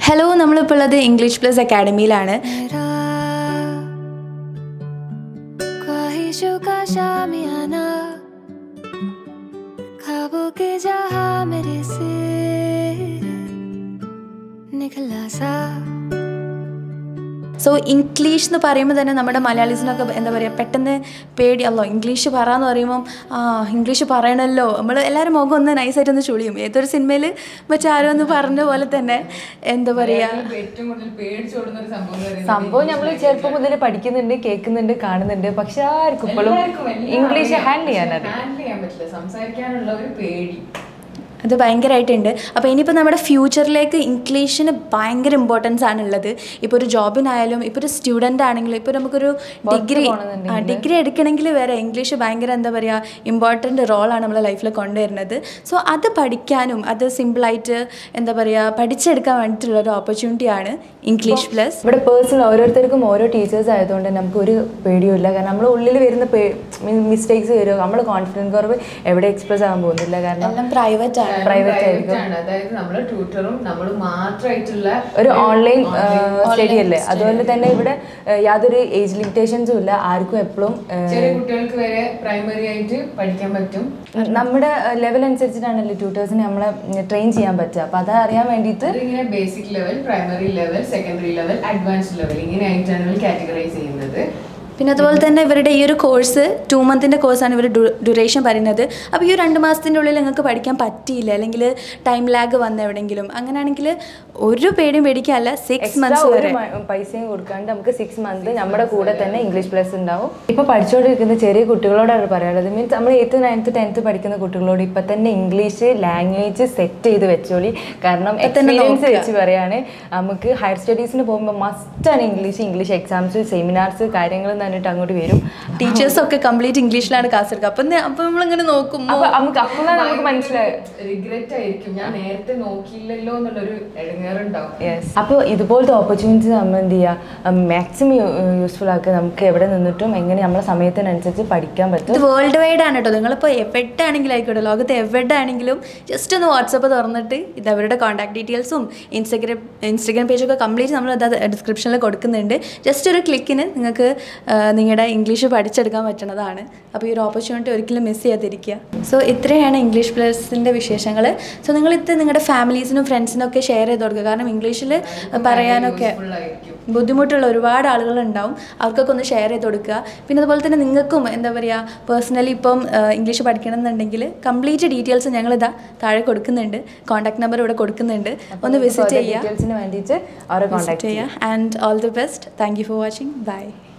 Hello നമ്മളിപ്പോൾ ഉള്ളത് English plus അക്കാഡമിയിലാണ് मेरा ख्वाहिशों का शामियाना ख्वाबों के जहां मेरे से निकला सा സോ ഇംഗ്ലീഷ് എന്ന് പറയുമ്പോൾ തന്നെ നമ്മുടെ മലയാളീസിനൊക്കെ എന്താ പറയുക പെട്ടെന്ന് പേടിയല്ലോ ഇംഗ്ലീഷ് പറയാന്ന് പറയുമ്പം ആ ഇംഗ്ലീഷ് പറയണമല്ലോ നമ്മൾ എല്ലാവരും മുഖം ഒന്ന് നൈസായിട്ടൊന്ന് ചുളിയും ഏതൊരു സിനിമയിൽ മറ്റാരോ ഒന്ന് പറഞ്ഞ പോലെ തന്നെ എന്താ പറയുക ഏറ്റവും കൂടുതൽ പേടിച്ചോടുന്ന ഒരു സംഭവം എന്ന് പറയുന്നത് സംഭവം നമ്മൾ ചെറുപ്പം മുതൽ പഠിക്കുന്നുണ്ട് കേൾക്കുന്നുണ്ട് കാണുന്നുണ്ട് പക്ഷെ ആർക്കും ഇപ്പോഴും എല്ലാവർക്കും എല്ലാം ഇംഗ്ലീഷ് അറിയാം. ഹാൻഡിൽ ചെയ്യാൻ പക്ഷെ അറിയാം ഹാൻഡിൽ ചെയ്യാൻ പറ്റില്ല സംസാരിക്കാനുള്ള ഒരു പേടി അത് ഭയങ്കരമായിട്ടുണ്ട് അപ്പോൾ ഇനിയിപ്പോൾ നമ്മുടെ ഫ്യൂച്ചറിലേക്ക് ഇംഗ്ലീഷിന് ഭയങ്കര ഇമ്പോർട്ടൻസ് ആണുള്ളത് ഇപ്പോൾ ഒരു ജോബിനായാലും ഇപ്പോൾ ഒരു സ്റ്റുഡൻ്റ് ആണെങ്കിലും ഇപ്പോൾ നമുക്കൊരു ഡിഗ്രി ആ ഡിഗ്രി എടുക്കണമെങ്കിൽ വരെ ഇംഗ്ലീഷ് ഭയങ്കര എന്താ പറയുക ഇമ്പോർട്ടൻ്റ് റോളാണ് നമ്മളെ ലൈഫിൽ കൊണ്ടുവരുന്നത് സോ അത് പഠിക്കാനും അത് സിമ്പിളായിട്ട് എന്താ പറയുക പഠിച്ചെടുക്കാൻ വേണ്ടിയിട്ടുള്ള ഒരു ഓപ്പർച്യൂണിറ്റിയാണ് ഇംഗ്ലീഷ് പ്ലസ് ഇവിടെ പേഴ്സണൽ ഓരോരുത്തർക്കും ഓരോ ടീച്ചേഴ്സ് ആയതുകൊണ്ട് നമുക്ക് ഒരു പേടിയുമില്ല കാരണം നമ്മുടെ ഉള്ളിൽ വരുന്ന മിസ്റ്റേക്സ് വരും നമ്മൾ കോൺഫിഡൻസ് കുറവ് എവിടെ എക്സ്പ്രസ് ആകാൻ പോകുന്നില്ല കാരണം എല്ലാം പ്രൈവറ്റ് ആണ് Private ആയിരിക്കും. ആണ് അതായത് നമ്മള് ട്യൂട്ടറും നമ്മൾ മാത്രമായിട്ടുള്ള ഒരു ഓൺലൈൻ സ്റ്റഡി അല്ലേ അതുപോലെ തന്നെ ഇവിടെ ഏഹ്, യാതൊരു ഏജ് ലിമിറ്റേഷൻസും ഇല്ല ആർക്കും എപ്പോഴും ചെറിയ കുട്ടികൾക്ക് വരെ പ്രൈമറി ആയിട്ട് പഠിക്കാൻ പറ്റും നമ്മുടെ ലെവൽ അനുസരിച്ചിട്ടാണല്ലോ ട്യൂട്ടേഴ്സിനെ നമ്മളെ ട്രെയിൻ ചെയ്യാൻ പറ്റുക അപ്പോൾ അത് അറിയാൻ വേണ്ടിയിട്ട് അതിങ്ങനെ basic level primary level secondary level advanced level ഇങ്ങനെയായിട്ടാണ് കാറ്റഗറൈസ് ചെയ്യുന്നത് പിന്നെ അതുപോലെ തന്നെ ഇവരുടെ ഈ ഒരു കോഴ്സ് ടു മന്തിൻ്റെ കോഴ്സാണ് ഇവർ ഡ്യൂറേഷൻ പറയുന്നത് അപ്പോൾ ഈ ഒരു രണ്ട് മാസത്തിൻ്റെ ഉള്ളിൽ നിങ്ങൾക്ക് പഠിക്കാൻ പറ്റിയില്ല അല്ലെങ്കിൽ ടൈം ലാഗ് വന്ന എവിടെയെങ്കിലും അങ്ങനെയാണെങ്കിൽ ഒരു പേടിയും പേടിക്കാനല്ല സിക്സ് എക്സ്ട്രാ മന്ത്സ് ഒരു വരെ മ- പൈസയും കൊടുക്കാണ്ട് നമുക്ക് സിക്സ് മന്ത് നമ്മുടെ കൂടെ തന്നെ ഇംഗ്ലീഷ് പ്ലസ് ഉണ്ടാവും ഇപ്പൊ പഠിച്ചുകൊണ്ടിരിക്കുന്ന ചെറിയ കുട്ടികളോടാണ് പറയാനുള്ളത് മീൻസ് നമ്മൾ എയ്ത്ത് നയൻത്ത് ടെൻത്ത് പഠിക്കുന്ന കുട്ടികളോട് ഇപ്പൊ തന്നെ ഇംഗ്ലീഷ് ലാംഗ്വേജ് സെറ്റ് ചെയ്ത് വെച്ചോളി കാരണം തന്നെ എക്സ്പീരിയൻസ് നോക്കുക. വെച്ച് പറയാണ് നമുക്ക് ഹയർ സ്റ്റഡീസിന് പോകുമ്പോൾ മസ്റ്റാണ് ഇംഗ്ലീഷ് ഇംഗ്ലീഷ് എക്സാംസ് സെമിനാർസ് കാര്യങ്ങൾ എന്ന് പറഞ്ഞിട്ട് അങ്ങോട്ട് വരും ടീച്ചേഴ്സ് ഒക്കെ കംപ്ലീറ്റ് ഇംഗ്ലീഷിലാണ് ക്ലാസ് എടുക്കുക അപ്പം അപ്പം നമ്മളിങ്ങനെ നോക്കും അപ്പൊ നമുക്ക് അപ്പോഴാണ് നമുക്ക് മനസ്സിലായത് റിഗ്രറ്റ് ആയിരിക്കും ഞാൻ നേരത്തെ നോക്കിയില്ലല്ലോ എന്നുള്ളൊരു ഇടങ്ങേറുണ്ടാവും യെസ് അപ്പോൾ ഇതുപോലത്തെ ഓപ്പർച്യൂണിറ്റീസ് നമ്മൾ എന്ത് ചെയ്യുക മാക്സിമം യൂസ്ഫുൾ ആക്കുക നമുക്ക് എവിടെ നിന്നിട്ടും എങ്ങനെ നമ്മുടെ സമയത്തിനനുസരിച്ച് പഠിക്കാൻ പറ്റും ഇത് വേൾഡ് വൈഡ് ആണ് കേട്ടോ നിങ്ങളിപ്പോൾ എവിടെ ആണെങ്കിലും ആയിക്കോട്ടെ ലോകത്ത് എവിടെ ആണെങ്കിലും ജസ്റ്റ് ഒന്ന് വാട്സപ്പ് തുറന്നിട്ട് ഇത് അവരുടെ കോൺടാക്ട് ഡീറ്റെയിൽസും ഇൻസ്റ്റഗ്രാം ഇൻസ്റ്റഗ്രാം പേജൊക്കെ കംപ്ലീറ്റ് നമ്മൾ അത് ഡിസ്ക്രിപ്ഷനിൽ കൊടുക്കുന്നുണ്ട് ജസ്റ്റ് ഒരു ക്ലിക്കിന് നിങ്ങൾക്ക് നിങ്ങളുടെ ഇംഗ്ലീഷ് പഠിച്ചെടുക്കാൻ പറ്റുന്നതാണ് അപ്പോൾ ഈ ഒരു ഓപ്പർച്യൂണിറ്റി ഒരിക്കലും മിസ് ചെയ്യാതിരിക്കുക സോ ഇത്രയാണ് ഇംഗ്ലീഷ് പ്ലസിൻ്റെ വിശേഷങ്ങൾ സോ നിങ്ങളിത് നിങ്ങളുടെ ഫാമിലീസിനും ഫ്രണ്ട്സിനും ഒക്കെ ഷെയർ ചെയ്ത് കൊടുക്കുക കാരണം ഇംഗ്ലീഷിൽ പറയാനൊക്കെ ഫുൾ ആയിരിക്കും ബുദ്ധിമുട്ടുള്ള ഒരുപാട് ആളുകളുണ്ടാവും അവർക്കൊക്കെ ഒന്ന് ഷെയർ ചെയ്ത് കൊടുക്കുക പിന്നെ അതുപോലെ തന്നെ നിങ്ങൾക്കും എന്താ പറയുക പേഴ്സണലി ഇപ്പം ആ, ഇംഗ്ലീഷ് പഠിക്കണം എന്നുണ്ടെങ്കിൽ കംപ്ലീറ്റ് ഡീറ്റെയിൽസ് ഞങ്ങളിതാ താഴെ കൊടുക്കുന്നുണ്ട് കോൺടാക്ട് നമ്പർ ഇവിടെ കൊടുക്കുന്നുണ്ട് ഒന്ന് വിസിറ്റ് ചെയ്യുക ഡീറ്റെയിൽസിന് വേണ്ടിയിട്ട് അവരെ കോൺടാക്ട് വിസിറ്റ് ചെയ്യുക and all the best thank you for watching by